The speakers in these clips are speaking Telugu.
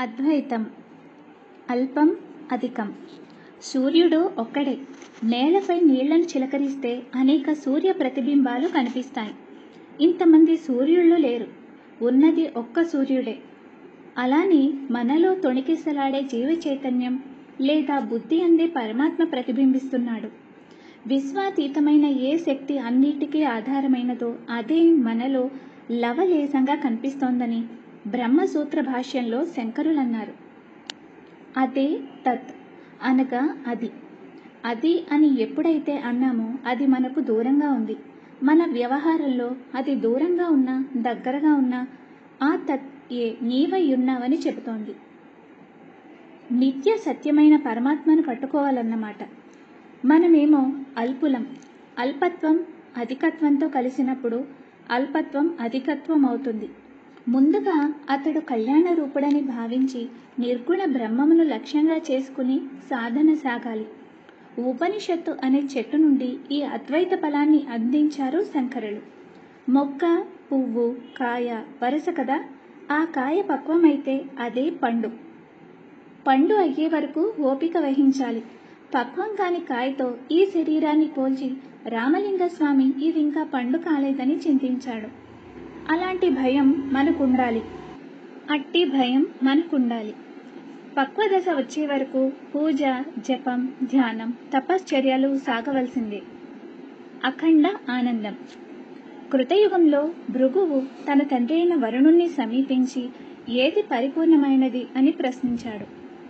అద్వైతం అల్పం అధికం సూర్యుడు ఒక్కడే నేలపై నీళ్లను చిలకరిస్తే అనేక సూర్య ప్రతిబింబాలు కనిపిస్తాయి ఇంతమంది సూర్యుళ్ళు లేరు ఉన్నది ఒక్క సూర్యుడే అలానే మనలో తొణికిసలాడే జీవ చైతన్యం లేదా బుద్ధి అందే పరమాత్మ ప్రతిబింబిస్తున్నాడు విశ్వాతీతమైన ఏ శక్తి అన్నిటికీ ఆధారమైనదో అదే మనలో లవలేశంగా కనిపిస్తోందని బ్రహ్మసూత్ర భాష్యంలో శంకరులన్నారు అదే తత్ అనగా అది అది అని ఎప్పుడైతే అన్నామో అది మనకు దూరంగా ఉంది మన వ్యవహారంలో అది దూరంగా ఉన్నా దగ్గరగా ఉన్నా ఆ తత్ ఏ నీవై ఉన్నావని చెబుతోంది నిత్య సత్యమైన పరమాత్మను పట్టుకోవాలన్నమాట మనమేమో అల్పులం అల్పత్వం అధికత్వంతో కలిసినప్పుడు అల్పత్వం అధికత్వం అవుతుంది ముందుగా అతడు కళ్యాణ రూపుడని భావించి నిర్గుణ బ్రహ్మమును లక్ష్యంగా చేసుకుని సాధన సాగాలి ఉపనిషత్తు అనే చెట్టు నుండి ఈ అద్వైత ఫలాన్ని అందించారు శంకరులు మొక్క పువ్వు కాయ వరుస కదా ఆ కాయ పక్వమైతే అదే పండు పండు అయ్యే వరకు ఓపిక వహించాలి పక్వం కాని కాయతో ఈ శరీరాన్ని పోల్చి రామలింగ స్వామి ఇది ఇంకా పండు కాలేదని చింతించాడు అలాంటి భయం మనకుండాలి అట్టి భయం మనకుండాలి పక్వ దశ వచ్చే వరకు పూజ జపం ధ్యానం తపశ్చర్యలు సాగవలసిందే అఖండ ఆనందం కృతయుగంలో భృగువు తన తండ్రి అయిన వరుణుణ్ణి సమీపించి ఏది పరిపూర్ణమైనది అని ప్రశ్నించాడు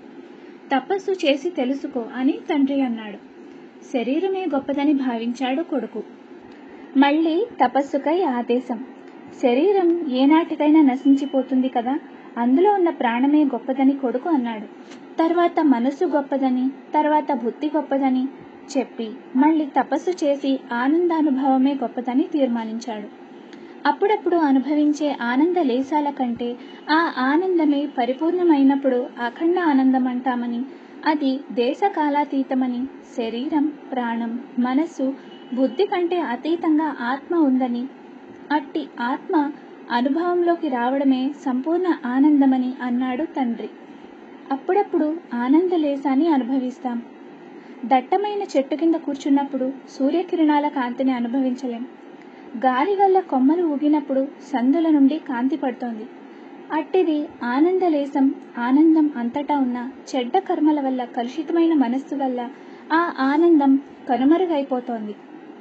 తపస్సు చేసి తెలుసుకో అని తండ్రి అన్నాడు శరీరమే గొప్పదని భావించాడు కొడుకు మళ్ళీ తపస్సుకై ఆదేశం శరీరం ఏనాటికైనా నశించిపోతుంది కదా అందులో ఉన్న ప్రాణమే గొప్పదని కొడుకు అన్నాడు తర్వాత మనసు గొప్పదని తర్వాత బుద్ధి గొప్పదని చెప్పి మళ్ళీ తపస్సు చేసి ఆనందానుభవమే గొప్పదని తీర్మానించాడు అప్పుడప్పుడు అనుభవించే ఆనంద లేసాల కంటే ఆ ఆనందమే పరిపూర్ణమైనప్పుడు అఖండ ఆనందం అంటామని అది దేశకాలాతీతమని శరీరం ప్రాణం మనస్సు బుద్ధి కంటే అతీతంగా ఆత్మ ఉందని అట్టి ఆత్మ అనుభవంలోకి రావడమే సంపూర్ణ ఆనందమని అన్నాడు తండ్రి అప్పుడప్పుడు ఆనందలేశాన్ని అనుభవిస్తాం దట్టమైన చెట్టు కింద కూర్చున్నప్పుడు సూర్యకిరణాల కాంతిని అనుభవించలేం గాలి వల్ల కొమ్మలు ఊగినప్పుడు సందుల నుండి కాంతి పడుతోంది అట్టిది ఆనందలేశం ఆనందం అంతటా ఉన్న చెడ్డ కర్మల వల్ల కలుషితమైన మనస్సు వల్ల ఆ ఆనందం కనుమరుగైపోతోంది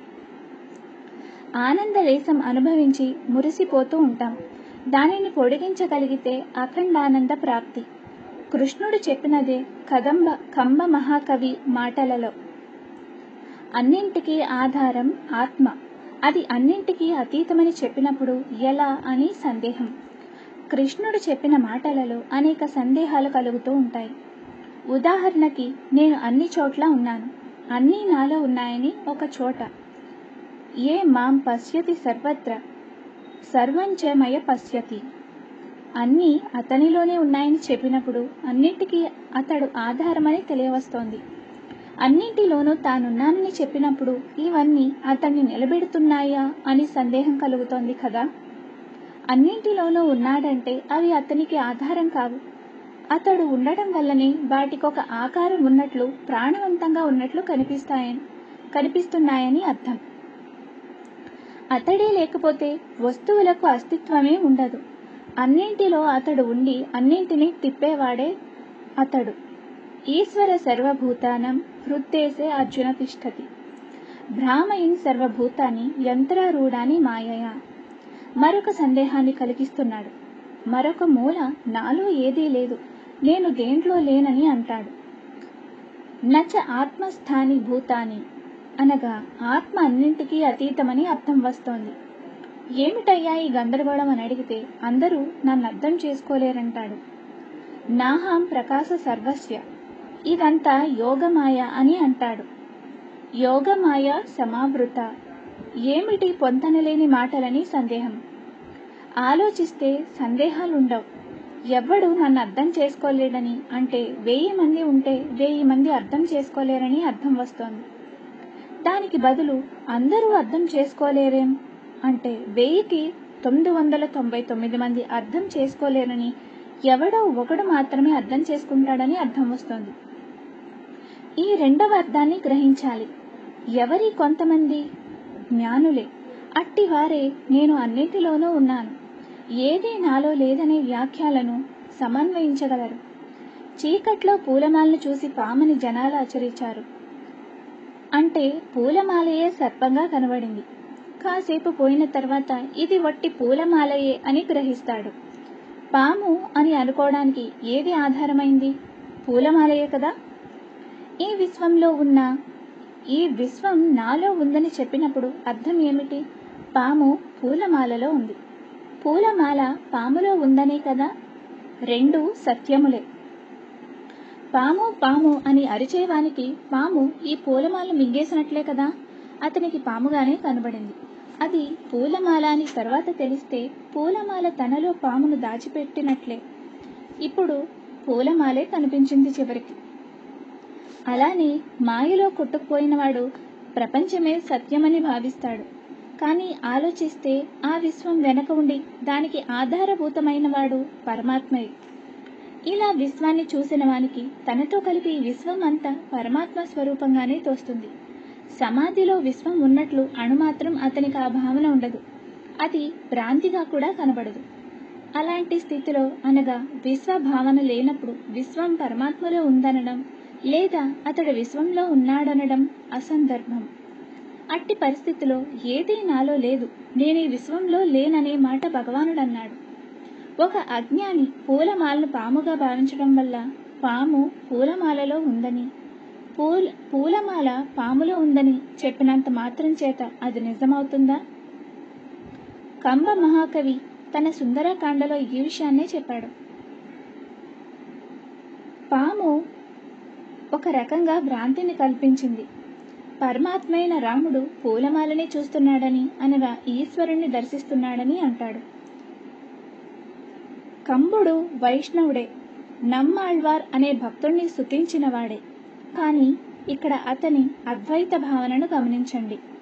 ఆనందలేశం అనుభవించి మురిసిపోతూ ఉంటాం దానిని పొడిగించగలిగితే అఖండానంద ప్రాప్తి కృష్ణుడు చెప్పినదే కదంబ కంబ మహాకవి మాటలలో అన్నింటికీ ఆధారం ఆత్మ అది అన్నింటికీ అతీతమని చెప్పినప్పుడు ఎలా అని సందేహం కృష్ణుడు చెప్పిన మాటలలో అనేక సందేహాలు కలుగుతూ ఉంటాయి ఉదాహరణకి నేను అన్ని చోట్ల ఉన్నాను అన్నీ నాలో ఉన్నాయని ఒక చోట ఏ మాం పశ్యతి సర్వత్ర సర్వంచమయ పశ్యతి అన్నీ అతనిలోనే ఉన్నాయని చెప్పినప్పుడు అన్నింటికీ అతడు ఆధారమని తెలియవస్తోంది అన్నింటిలోనూ తానున్నానని చెప్పినప్పుడు ఇవన్నీ అతన్ని నిలబెడుతున్నాయా అని సందేహం కలుగుతోంది కదా అన్నింటిలోనూ ఉన్నాడంటే అవి అతనికి ఆధారం కావు అతడు ఉండడం వల్లనే వాటికొక ఆకారం ఉన్నట్లు ప్రాణవంతంగా ఉన్నట్లు కనిపిస్తాయని కనిపిస్తున్నాయని అర్థం అతడే లేకపోతే వస్తువులకు అస్తిత్వమే ఉండదు అన్నింటిలో అతడు ఉండి అన్నింటినీ తిప్పేవాడే అతడు ఈశ్వర సర్వభూతానం హృద్దేశే అర్జున తిష్టతి భ్రామయిన్ సర్వభూతాన్ని యంత్రారూఢాని మాయయ మరొక సందేహాన్ని కలిగిస్తున్నాడు మరొక మూల నాలో ఏదీ లేదు నేను దేంట్లో లేనని అంటాడు నచ ఆత్మస్థాని భూతాని అనగా ఆత్మ అన్నింటికీ అతీతమని అర్థం వస్తోంది ఏమిటయ్యా ఈ గందరగోళం అని అడిగితే అందరూ నన్ను అర్థం చేసుకోలేరంటాడు నాహాం ప్రకాశ సర్వస్య ఇదంతా యోగమాయ అని అంటాడు యోగమాయ సమావృత ఏమిటి పొంతనలేని మాటలని సందేహం ఆలోచిస్తే సందేహాలుండవు ఎవ్వడు నన్ను అర్థం చేసుకోలేడని అంటే వెయ్యి మంది ఉంటే వెయ్యి మంది అర్థం చేసుకోలేరని అర్థం వస్తోంది దానికి బదులు అందరూ అర్థం చేసుకోలేరేం అంటే వెయ్యికి తొమ్మిది వందల తొంభై తొమ్మిది మంది అర్థం చేసుకోలేరని ఎవడో ఒకడు మాత్రమే అర్థం చేసుకుంటాడని అర్థం వస్తోంది ఈ రెండవ అర్థాన్ని గ్రహించాలి ఎవరి కొంతమంది జ్ఞానులే అట్టివారే నేను అన్నింటిలోనూ ఉన్నాను ఏదీ నాలో లేదనే వ్యాఖ్యలను సమన్వయించగలరు చీకట్లో పూలమాలను చూసి పామని జనాలు ఆచరించారు అంటే పూలమాలయే సర్పంగా కనబడింది కాసేపు పోయిన తర్వాత ఇది వట్టి పూలమాలయే అని గ్రహిస్తాడు పాము అని అనుకోవడానికి ఏది ఆధారమైంది పూలమాలయే కదా ఈ విశ్వంలో ఉన్న ఈ విశ్వం నాలో ఉందని చెప్పినప్పుడు అర్థం ఏమిటి పాము పూలమాలలో ఉంది పూలమాల పాములో ఉందనే కదా రెండు సత్యములే పాము పాము అని అరిచేవానికి పాము ఈ పూలమాల మింగేసినట్లే కదా అతనికి పాముగానే కనబడింది అది పూలమాల అని తర్వాత తెలిస్తే పూలమాల తనలో పామును దాచిపెట్టినట్లే ఇప్పుడు పూలమాలే కనిపించింది చివరికి అలానే మాయలో కొట్టుకుపోయినవాడు ప్రపంచమే సత్యమని భావిస్తాడు కానీ ఆలోచిస్తే ఆ విశ్వం వెనక ఉండి దానికి ఆధారభూతమైన వాడు పరమాత్మయే ఇలా విశ్వాన్ని చూసిన వానికి తనతో కలిపి ఈ విశ్వం అంతా పరమాత్మ స్వరూపంగానే తోస్తుంది సమాధిలో విశ్వం ఉన్నట్లు అణుమాత్రం అతనికి ఆ భావన ఉండదు అది భ్రాంతిగా కూడా కనబడదు అలాంటి స్థితిలో అనగా విశ్వ భావన లేనప్పుడు విశ్వం పరమాత్మలో ఉందనడం లేదా అతడు విశ్వంలో ఉన్నాడనడం అసందర్భం అట్టి పరిస్థితిలో ఏదీ నాలో లేదు నేను ఈ విశ్వంలో లేననే మాట భగవానుడు అన్నాడు ఒక అజ్ఞాని పూలమాలను పాముగా భావించడం వల్ల పాము పూలమాలలో ఉందని పూల పూలమాల పాములో ఉందని చెప్పినంత మాత్రం చేత అది నిజమవుతుందా కంబ మహాకవి తన సుందరకాండలో ఈ విషయాన్నే చెప్పాడు పాము ఒక రకంగా భ్రాంతిని కల్పించింది పరమాత్మైన రాముడు పూలమాలని చూస్తున్నాడని అనగా ఈశ్వరుణ్ణి దర్శిస్తున్నాడని అంటాడు కంబుడు వైష్ణవుడే నమ్మాళ్వార్ అనే భక్తుణ్ణి స్తుతించినవాడే కానీ ఇక్కడ అతని అద్వైత భావనను గమనించండి